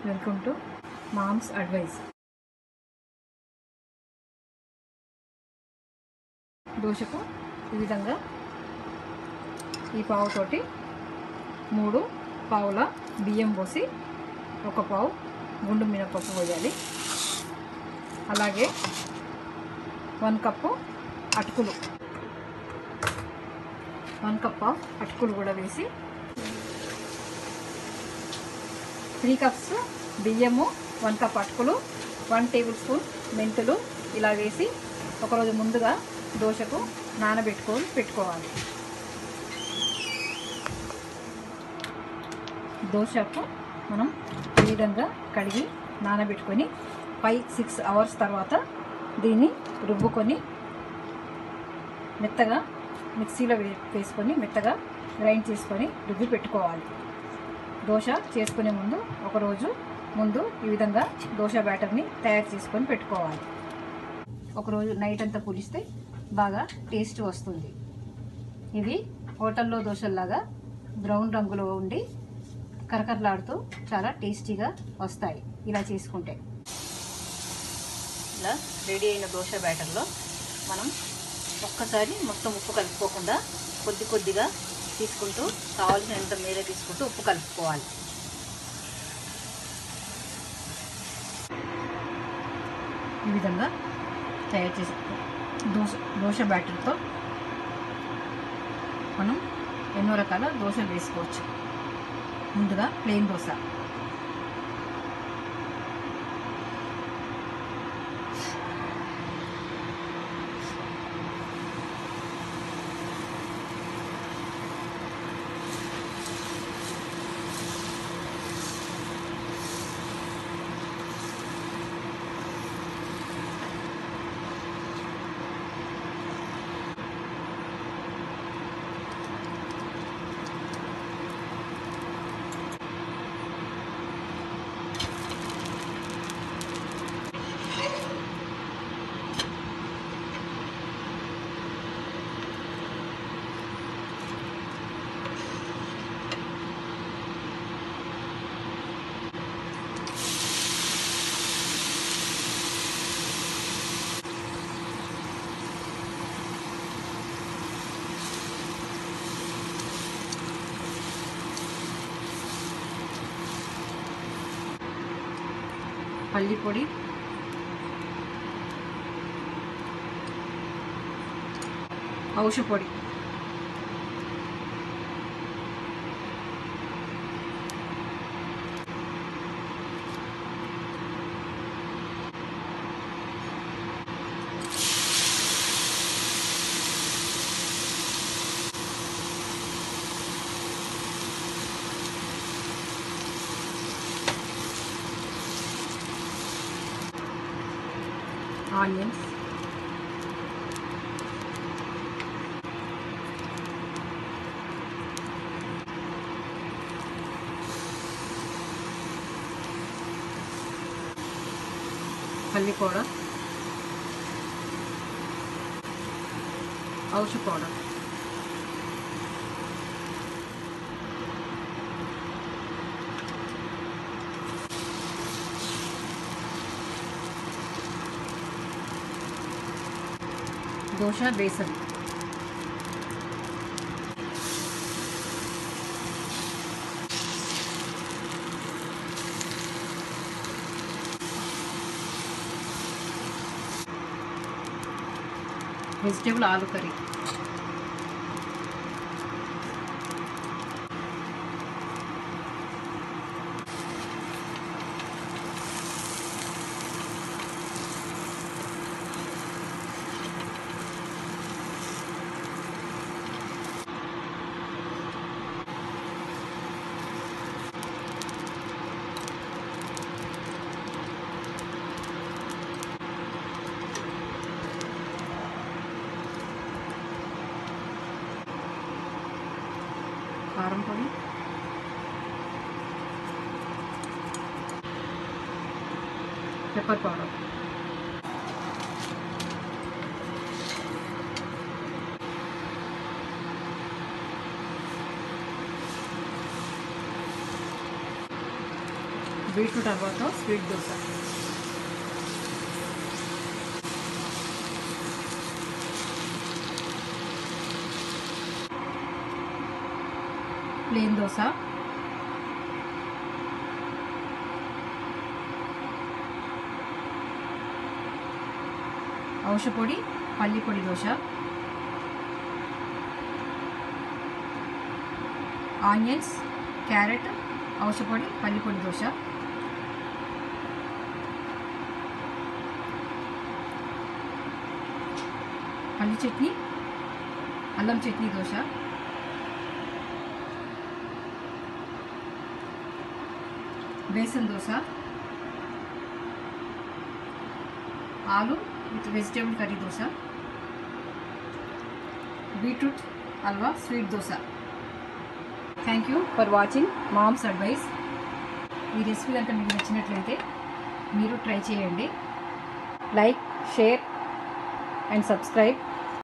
welcome to moms advice దోశకు ఈ విధంగా ఈ పావుతోటి మూడు పావుల బియ్యం పోసి ఒక పావు గుండు మినపప్పు పోయాలి అలాగే వన్ కప్పు అటుకులు వన్ కప్ ఆఫ్ అటుకులు కూడా వేసి త్రీ కప్స్ బియ్యము వన్ కప్ అటుకులు వన్ టేబుల్ స్పూన్ మెంతులు ఇలా వేసి ఒకరోజు ముందుగా దోశకు నానబెట్టుకొని పెట్టుకోవాలి దోశకు మనం ఈ విధంగా కడిగి నానబెట్టుకొని ఫైవ్ సిక్స్ అవర్స్ తర్వాత దీన్ని రుబ్బుకొని మెత్తగా మిక్సీలో వే వేసుకొని మెత్తగా గ్రైండ్ చేసుకొని రుబ్బి పెట్టుకోవాలి దోశ చేసుకునే ముందు ఒకరోజు ముందు ఈ విధంగా దోశ బ్యాటర్ని తయారు చేసుకొని పెట్టుకోవాలి ఒకరోజు నైట్ అంతా పులిస్తే బాగా టేస్ట్ వస్తుంది ఇవి హోటల్లో దోశల్లాగా బ్రౌన్ రంగులో ఉండి కరకరలాడుతూ చాలా టేస్టీగా వస్తాయి ఇలా చేసుకుంటే ఇలా రెడీ అయిన దోశ బ్యాటర్లో మనం ఒక్కసారి మొత్తం ఉప్పు కలుపుకోకుండా కొద్ది కొద్దిగా తీసుకుంటూ కావాల్సినంత మేర తీసుకుంటూ ఉప్పు కలుపుకోవాలి ఈ విధంగా తయారు చేసి దోశ దోశ బ్యాటర్తో మనం ఎన్నో రకాల దోశలు వేసుకోవచ్చు ముందుగా ప్లెయిన్ దోశ పల్లి పొడి ఔష పొడి ఆనియన్స్ పల్లి పౌడర్ ఔష powder dosa besan vegetable aloo curry కారం పొడి పెప్పర్ పౌడర్ బీట్రూట్ హల్వాతో స్వీట్ దోశ ప్లేన్ దోశ ఔషపొడి పల్లి పొడి దోశ ఆనియన్స్ క్యారెట్ ఔషపొడి పల్లి పొడి దోశ పల్లి చట్నీ అల్లం chutney dosa besan dosa aloo with vegetable curry dosa beetroot halwa sweet dosa thank you for watching moms advice ఈ రెసిపీ కనుక మీకు నచ్చినట్లయితే మీరు ట్రై చేయండి లైక్ షేర్ అండ్ సబ్స్క్రైబ్